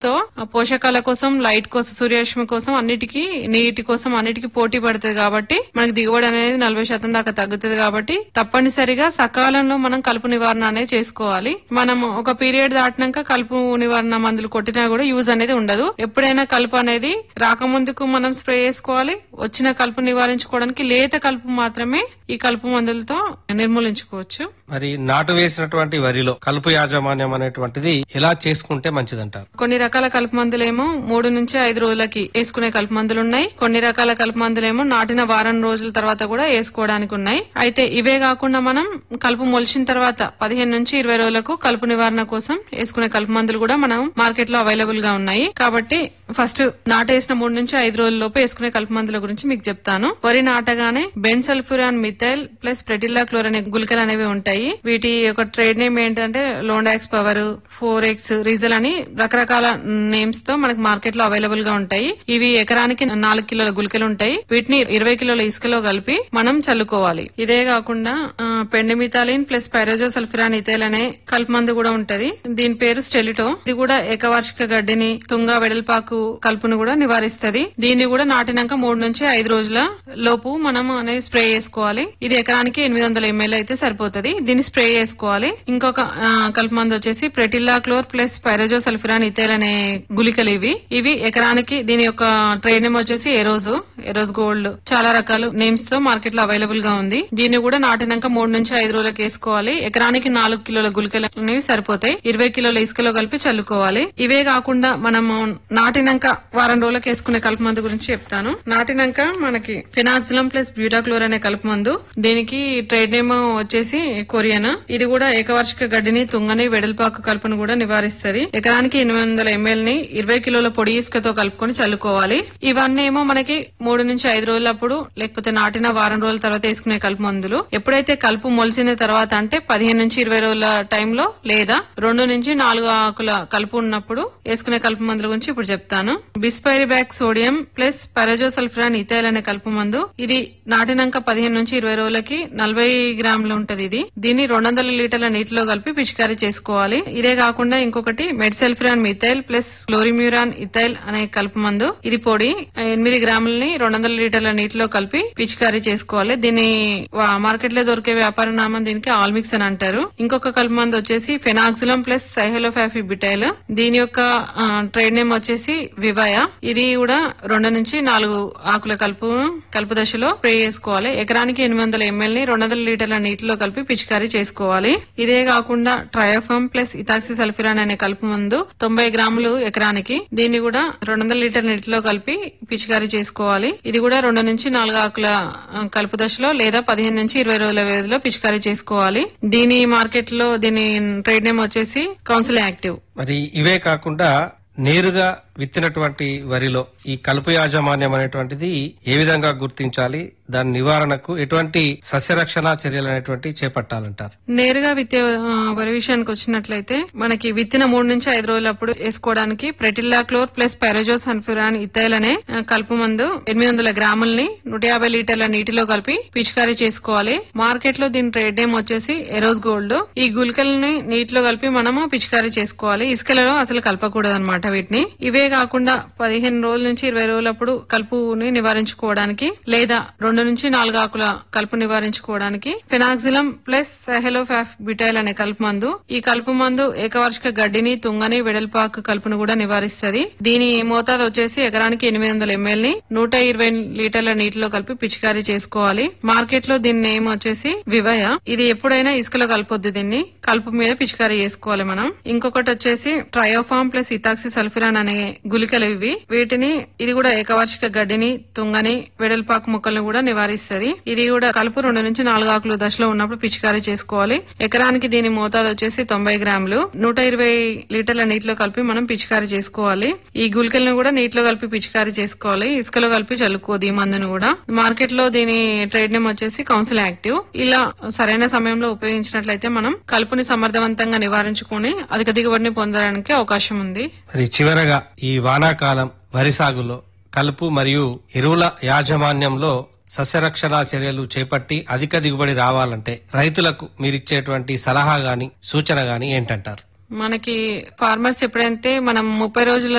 తో ఆ పోషకాల కోసం లైట్ కోసం సూర్యరశ్మి కోసం అన్నిటికీ నీటి కోసం అన్నిటికీ పోటీ పడుతుంది కాబట్టి మనకి దిగుబడి అనేది నలభై శాతం దాకా తగ్గుతుంది కాబట్టి తప్పనిసరిగా సకాలంలో మనం కలుపు నివారణ అనేది చేసుకోవాలి మనం ఒక పీరియడ్ దాటినాక కలుపు నివారణ మందులు కొట్టినా కూడా యూజ్ అనేది ఉండదు ఎప్పుడైనా కలుపు అనేది రాకముందుకు మనం స్ప్రే చేసుకోవాలి వచ్చిన కలుపు నివారించుకోవడానికి లేత కలుపు మాత్రమే ఈ కలుపు మందులతో నిర్మూలించుకోవచ్చు మరి నాటు వేసినటువంటి వరిలో కలుపు యాజమాన్యం అనేటువంటిది ఎలా చేసుకుంటే మంచిదంటారు కొన్ని రకాల కలుపు మందులేమో మూడు నుంచి ఐదు రోజులకి వేసుకునే కలుపు మందులు ఉన్నాయి కొన్ని రకాల కలుపు మందులేమో నాటిన వారం రోజుల తర్వాత కూడా వేసుకోవడానికి ఉన్నాయి అయితే ఇవే కాకుండా మనం కలుపు మొలిచిన తర్వాత పదిహేను నుంచి ఇరవై రోజులకు కలుపు నివారణ కోసం వేసుకునే కలుపు మందులు కూడా మనం మార్కెట్ లో అవైలబుల్ గా ఉన్నాయి కాబట్టి ఫస్ట్ నాటేసిన మూడు నుంచి ఐదు రోజుల లోపు వేసుకునే కలుపు మందుల గురించి మీకు చెప్తాను వరి నాటగానే బెన్సల్ఫురాన్ మిథైల్ ప్లస్ ప్రెటిల్లా క్లోర్ అనే గుళికలు అనేవి ఉంటాయి వీటి యొక్క ట్రేడ్ నేమ్ ఏంటంటే లోండాక్స్ పవర్ ఫోర్ ఎక్స్ రీజల్ అని రకరకాల నేమ్స్ తో మనకి మార్కెట్ లో అవైలబుల్ గా ఉంటాయి ఇవి ఎకరానికి నాలుగు కిలోల గుళికలు ఉంటాయి వీటిని ఇరవై కిలోల ఇసుకలో కలిపి మనం చల్లుకోవాలి ఇదే కాకుండా ఆ, pendimethalin plus pyrazosulfuron ethyl అనే కలుపు మందు కూడా ఉంటది దీని పేరు స్టెలిటో ఇది కూడా ఏకవార్షిక గడ్డిని తుంగ వెడల్పాకు కలుపును కూడా నివారిస్తది దీన్ని కూడా నాటినాక మూడు నుంచి ఐదు రోజుల లోపు మనం అనేది స్ప్రే చేసుకోవాలి ఇది ఎకరానికి ఎనిమిది వందల ఎంఎల్ అయితే సరిపోతది దీన్ని స్ప్రే చేసుకోవాలి ఇంకొక ఆ, కలుపు మందు వచ్చేసి ప్రెటిల్లా క్లోర్ ప్లస్ పైరోజో సల్ఫిరాన్ ఇథైల్ అనే గుళికలు ఇవి ఇవి ఎకరానికి దీని యొక్క ట్రేడ్ నేమ్ వచ్చేసి ఎరోజు ఎరోజ్ గోల్డ్ చాలా రకాల నేమ్స్ తో మార్కెట్ లో అవైలబుల్ గా ఉంది దీన్ని కూడా నాటినాక మూడు నుంచి ఐదు రోజులకు వేసుకోవాలి ఎకరానికి నాలుగు కిలోల గుళికలు అనేవి సరిపోతాయి ఇరవై కిలోల ఇసుకలో కలిపి చల్లుకోవాలి ఇవే కాకుండా మనము నాటినాక వారం రోజులకు వేసుకునే కలుపు మందు గురించి చెప్తాను నాటినాక మనకి ఫినాక్సిలం ప్లస్ బ్యూటాక్లోర్ అనే కలుపు మందు దీనికి ట్రేడ్ నేమ్ వచ్చేసి కొరియన్ ఇది కూడా ఏకవార్షిక గడ్డిని తుంగని వెడల్పాకు కలుపును కూడా నివారిస్తది ఎకరానికి ఎనిమిది వందల ఎంఎల్ ని ఇరవై కిలోల పొడి ఇసుకతో కలుపుకొని చల్లుకోవాలి ఇవన్నీ ఏమో మనకి మూడు నుంచి ఐదు రోజులప్పుడు లేకపోతే నాటిన వారం రోజుల తర్వాత వేసుకునే కలుపు మందులు ఎప్పుడైతే కలుపు మొలిసిన తర్వాత అంటే పదిహేను నుంచి ఇరవై రోజుల టైంలో లేదా రెండు నుంచి నాలుగు ఆకుల కలుపు ఉన్నప్పుడు వేసుకునే కలుపు మందుల గురించి ఇప్పుడు చెప్తాను bispyribac sodium plus pyrazosulfuron ethyl అనే కలుపు మందు ఇది నాటినాక పదిహేను నుంచి ఇరవై రోజులకి నలభై గ్రాములు ఉంటది ఇది దీన్ని రెండు వందల లీటర్ల నీటిలో కలిపి పిచికారీ చేసుకోవాలి ఇదే కాకుండా ఇంకొకటి metsulfuron methyl plus chlorimuron ethyl అనే కలుపు మందు ఇది పొడి ఎనిమిది గ్రాములని రెండు వందల లీటర్ల నీటిలో కలిపి పిచికారీ చేసుకోవాలి దీన్ని మార్కెట్ లో దొరికే వ్యాపార నామం దీనికి ఆల్మిక్స్ అని అంటారు ఇంకొక కలుపు మందు వచ్చేసి ఫెనాక్సిలం ప్లస్ సైహలోఫాఫీ బిటైల్ దీని యొక్క ఆ, ట్రేడ్ నేమ్ వచ్చేసి వివయ ఇది కూడా రెండు నుంచి నాలుగు ఆకుల కలుపు కలుపు దశలో స్ప్రే చేసుకోవాలి ఎకరానికి ఎనిమిది వందల ఎంఎల్ ని రెండు వందల లీటర్ల నీటిలో కలిపి పిచికారీ చేసుకోవాలి ఇదే కాకుండా ట్రయోఫమ్ ప్లస్ ఇథాక్సి సల్ఫిరాన్ అనే కలుపు మందు తొంభై గ్రాములు ఎకరానికి దీన్ని కూడా రెండు వందల లీటర్ నీటిలో కలిపి పిచికారీ చేసుకోవాలి ఇది కూడా రెండు నుంచి నాలుగు ఆకుల ఆ, కలుపు దశలో లేదా పదిహేను నుంచి ఇరవై రోజుల వ్యవధిలో పిచికారీ చేసుకోవాలి దీని మార్కెట్ లో దీని ట్రేడ్ నేమ్ వచ్చేసి కౌన్సిల్ యాక్టివ్ మరి ఇవే కాకుండా నేరుగా విత్తినటువంటి వరిలో ఈ కలుపు యాజమాన్యం అనేటువంటిది ఏ విధంగా గుర్తించాలి దాని నివారణకు ఎటువంటి సస్యరక్షణ చర్యలు అనేటువంటి చేపట్టాలంటారు నేరుగా విత్తే ఆ, వరి విషయానికి వచ్చినట్లయితే మనకి విత్తిన మూడు నుంచి ఐదు రోజులప్పుడు వేసుకోవడానికి ప్రెటిల్లా క్లోర్ ప్లస్ పెరజోస్ సన్ఫ్యూరాన్ ఇథైల్ అనే ఆ, కలుపు మందు ఎనిమిది వందల గ్రాములని నూట యాభై లీటర్ల నీటిలో కలిపి పిచికారీ చేసుకోవాలి మార్కెట్ లో దీని ట్రేడ్ నేమ్ వచ్చేసి ఎరోజ్ గోల్డ్ ఈ గుళికల్ని నీటిలో కలిపి మనము పిచికారీ చేసుకోవాలి ఇసుకలలో అసలు కలపకూడదు అనమాట వీటిని ఇవే కాకుండా పదిహేను రోజుల నుంచి ఇరవై రోజులప్పుడు కలుపుని నివారించుకోవడానికి లేదా రెండు నుంచి నాలుగు ఆకుల కలుపు నివారించుకోవడానికి ఫెనాక్సిలం ప్లస్ సెహలోఫాఫ్ బిటైల్ అనే కలుపు మందు ఈ కలుపు మందు ఏకవార్షిక గడ్డిని తుంగని వెడల్పాకు కలుపును కూడా నివారిస్తది దీని మోతాదు వచ్చేసి ఎకరానికి ఎనిమిది వందల ఎంఎల్ ని నూట ఇరవై లీటర్ల నీటిలో కలిపి పిచికారీ చేసుకోవాలి మార్కెట్ లో దీని నేమ్ వచ్చేసి వివయ ఇది ఎప్పుడైనా ఇసుకలో కలపొద్దు దీన్ని కలుపు మీద పిచికారీ చేసుకోవాలి మనం ఇంకొకటి వచ్చేసి ట్రయోఫామ్ ప్లస్ ఇథాక్సి సల్ఫిరాన్ అనే గుళికలు ఇవి వీటిని ఇది కూడా ఏకవార్షిక గడ్డిని తుంగని వెడల్పాకు మొక్కలను కూడా నివారిస్తది ఇది కూడా కలుపు రెండు నుంచి నాలుగు ఆకులు దశలో ఉన్నప్పుడు పిచికారీ చేసుకోవాలి ఎకరానికి దీని మోతాదు వచ్చేసి తొంభై గ్రాములు నూట ఇరవై లీటర్ల నీటిలో కలిపి మనం పిచికారీ చేసుకోవాలి ఈ గుళికలను కూడా నీటిలో కలిపి పిచికారీ చేసుకోవాలి ఇసుకలో కలిపి చల్లుకోదు ఈ మందును కూడా మార్కెట్ లో దీని ట్రేడ్ నేమ్ వచ్చేసి కౌన్సిల్ యాక్టివ్ ఇలా సరైన సమయంలో ఉపయోగించినట్లయితే మనం కలుపుని సమర్థవంతంగా నివారించుకొని అధిక దిగుబడిని పొందడానికి అవకాశం ఉంది మరి చివరగా ఈ వానాకాలం వరి సాగులో కలుపు మరియు ఎరువుల యాజమాన్యంలో సస్యరక్షణ చర్యలు చేపట్టి అధిక దిగుబడి రావాలంటే రైతులకు మీరిచ్చేటువంటి సలహా గాని సూచన గాని ఏంటంటారు మనకి ఫార్మర్స్ ఎప్పుడైతే మనం ముప్పై రోజుల